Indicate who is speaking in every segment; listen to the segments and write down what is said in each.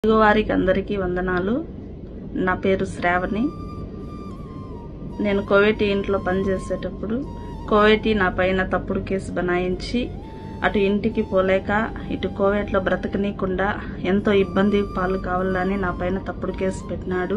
Speaker 1: వారికి అందరికీ వందనాలు నా పేరు శ్రావణి నేను కోవేటి ఇంట్లో పనిచేసేటప్పుడు కోవేటి నా పైన తప్పుడు కేసు బనాయించి అటు ఇంటికి పోలేక ఇటు కోవేట్లో బ్రతకనీయకుండా ఎంతో ఇబ్బంది పాలు కావాలని నా పైన తప్పుడు కేసు పెట్టినాడు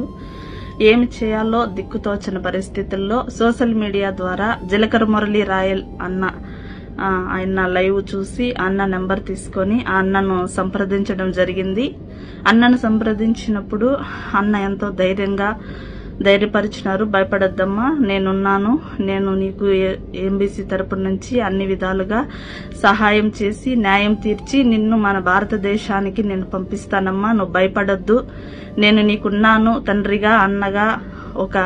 Speaker 1: ఏమి చేయాలో దిక్కుతోచని పరిస్థితుల్లో సోషల్ మీడియా ద్వారా జీలకర్ర మురళి రాయల్ అన్న ఆ, ఆయన లైవ్ చూసి అన్న నెంబర్ తీసుకొని ఆ అన్నను సంప్రదించడం జరిగింది అన్నను సంప్రదించినప్పుడు అన్న ఎంతో ధైర్యంగా ధైర్యపరిచినారు భయపడద్దమ్మా నేనున్నాను నేను నీకు ఎంబీసీ తరపు నుంచి అన్ని విధాలుగా సహాయం చేసి న్యాయం తీర్చి నిన్ను మన భారతదేశానికి నేను పంపిస్తానమ్మా నువ్వు భయపడద్దు నేను నీకున్నాను తండ్రిగా అన్నగా ఒక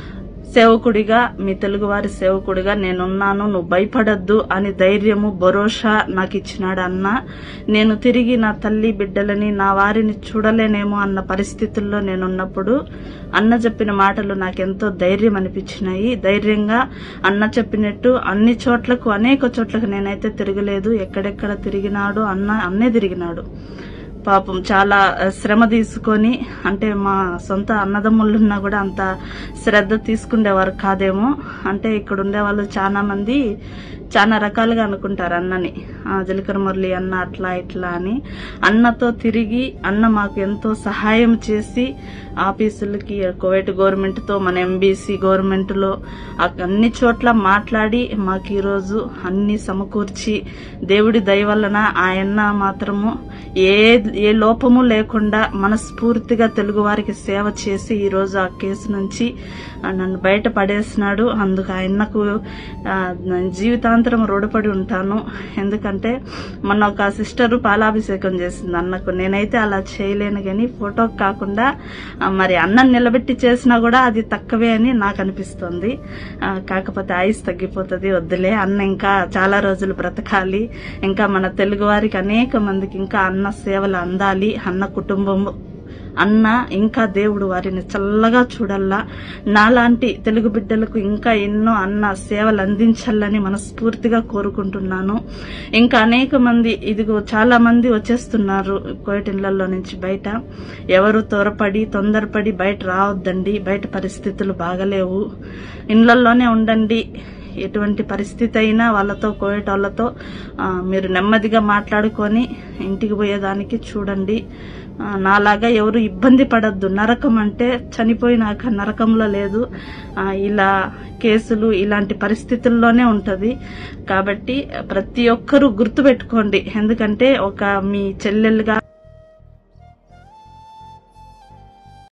Speaker 1: సేవకుడిగా మీ తెలుగువారి సేవకుడిగా నేనున్నాను నువ్వు భయపడద్దు అని ధైర్యము భరోసా నాకు ఇచ్చినాడు అన్న నేను తిరిగి నా తల్లి బిడ్డలని నా వారిని చూడలేనేమో అన్న పరిస్థితుల్లో నేనున్నప్పుడు అన్న చెప్పిన మాటలు నాకెంతో ధైర్యం అనిపించినాయి ధైర్యంగా అన్న చెప్పినట్టు అన్ని చోట్లకు అనేక చోట్లకు నేనైతే తిరగలేదు ఎక్కడెక్కడ తిరిగినాడు అన్న అన్నే తిరిగినాడు పాపం చాలా శ్రమ తీసుకొని అంటే మా సొంత అన్నదమ్ముళ్ళున్నా కూడా అంత శ్రద్ధ తీసుకునేవారు కాదేమో అంటే ఇక్కడ ఉండే వాళ్ళు చాలా మంది చాలా రకాలుగా అనుకుంటారు అన్నని ఆ, జీలకర్ర మురళి అన్న అట్లా ఇట్లా అని అన్నతో తిరిగి అన్న మాకు ఎంతో సహాయం చేసి ఆఫీసులకి కువైట్ గవర్నమెంట్తో మన ఎంబీసీ గవర్నమెంట్లో అన్ని చోట్ల మాట్లాడి మాకు ఈరోజు అన్ని సమకూర్చి దేవుడి దయ వలన ఆయన మాత్రము ఏ ఏ లోపము లేకుండా మనస్ఫూర్తిగా తెలుగు వారికి సేవ చేసి ఈరోజు ఆ కేసు నుంచి ఆ, నన్ను బయట పడేసినాడు అందుకు ఆయనకు ఆ, నేను జీవితాంతరం రుణపడి ఉంటాను ఎందుకంటే మొన్న ఒక సిస్టర్ పాలాభిషేకం చేసింది అన్నకు నేనైతే అలా చేయలేను కానీ ఫోటోకి కాకుండా ఆ, మరి అన్నం నిలబెట్టి చేసినా కూడా అది తక్కువే అని నాకు అనిపిస్తుంది ఆ, కాకపోతే ఆయుస్ తగ్గిపోతుంది వద్దులే అన్న ఇంకా చాలా రోజులు బ్రతకాలి ఇంకా మన తెలుగు వారికి అనేక మందికి ఇంకా అన్న సేవలు అందాలి అన్న కుటుంబం అన్న ఇంకా దేవుడు వారిని చల్లగా చూడల్లా నాలాంటి తెలుగు బిడ్డలకు ఇంకా ఎన్నో అన్న సేవలు అందించాలని మనస్ఫూర్తిగా కోరుకుంటున్నాను ఇంకా అనేక మంది ఇదిగో చాలా మంది వచ్చేస్తున్నారు కోయటిళ్లలో నుంచి బయట ఎవరు త్వరపడి తొందరపడి బయట రావద్దండి బయట పరిస్థితులు బాగలేవు ఇళ్లలోనే ఉండండి ఎటువంటి పరిస్థితి అయినా వాళ్ళతో కోయేటోళ్ళతో ఆ, మీరు నెమ్మదిగా మాట్లాడుకొని ఇంటికి పోయేదానికి చూడండి ఆ, నాలాగా ఎవరు ఇబ్బంది పడద్దు నరకం అంటే చనిపోయినాక నరకంలో లేదు ఆ, ఇలా కేసులు ఇలాంటి పరిస్థితుల్లోనే ఉంటది కాబట్టి ప్రతి ఒక్కరూ గుర్తుపెట్టుకోండి ఎందుకంటే ఒక మీ చెల్లెలుగా